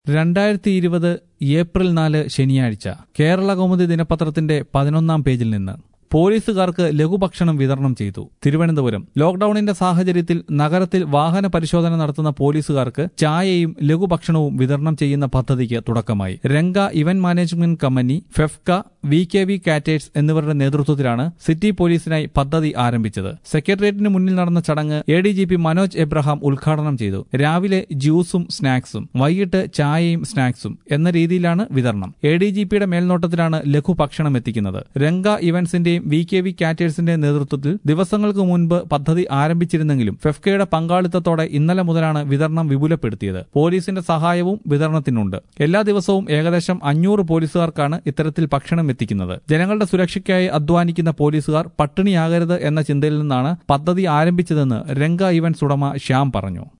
രണ്ടായിരത്തി ഇരുപത് ഏപ്രിൽ നാല് ശനിയാഴ്ച കേരള കൗമുദി ദിനപത്രത്തിന്റെ പതിനൊന്നാം പേജിൽ നിന്ന് പോലീസുകാർക്ക് ലഘുഭക്ഷണം വിതരണം ചെയ്തു തിരുവനന്തപുരം ലോക്ഡൌണിന്റെ സാഹചര്യത്തിൽ നഗരത്തിൽ വാഹന പരിശോധന നടത്തുന്ന പോലീസുകാർക്ക് ചായയും ലഘുഭക്ഷണവും വിതരണം ചെയ്യുന്ന പദ്ധതിക്ക് തുടക്കമായി Ranga event management company Fefka V K V caterers എന്നിവരുടെ നേതൃത്വത്തിലാണ് സിറ്റി പോലീസിനായി പദ്ധതി ആരംഭിച്ചത് സെക്രട്ടേറിയറ്റിന് മുന്നിൽ നടന്ന ചടങ്ങ് A D G P Manoj Abraham ഉദ്ഘാടനം ചെയ്തു രാവിലെ ജ്യൂസും സ്നാക്സും വൈകിട്ട് ചായയും സ്നാക്സും എന്ന രീതിയിലാണ് വിതരണം എ ഡി ജി പിയുടെ മേൽനോട്ടത്തിലാണ് ലഘുഭക്ഷണം എത്തിക്കുന്നത് രംഗ ഇവന്റ്സിന്റെയും വി കെ വി കാറ്റേഴ്സിന്റെ നേതൃത്വത്തിൽ ദിവസങ്ങൾക്ക് മുൻപ് പദ്ധതി ആരംഭിച്ചിരുന്നെങ്കിലും ഫെഫ്കയുടെ പങ്കാളിത്തത്തോടെ ഇന്നലെ മുതലാണ് വിതരണം വിപുലപ്പെടുത്തിയത് പോലീസിന്റെ സഹായവും വിതരണത്തിനുണ്ട് എല്ലാ ദിവസവും ഏകദേശം അഞ്ഞൂറ് പോലീസുകാർക്കാണ് ഇത്തരത്തിൽ ഭക്ഷണം എത്തിക്കുന്നത് ജനങ്ങളുടെ സുരക്ഷയ്ക്കായി അധ്വാനിക്കുന്ന പോലീസുകാർ പട്ടിണിയാകരുത് എന്ന ചിന്തയിൽ നിന്നാണ് പദ്ധതി ആരംഭിച്ചതെന്ന് രംഗ ഇവന്റ്സ് ഉടമ ശ്യാം പറഞ്ഞു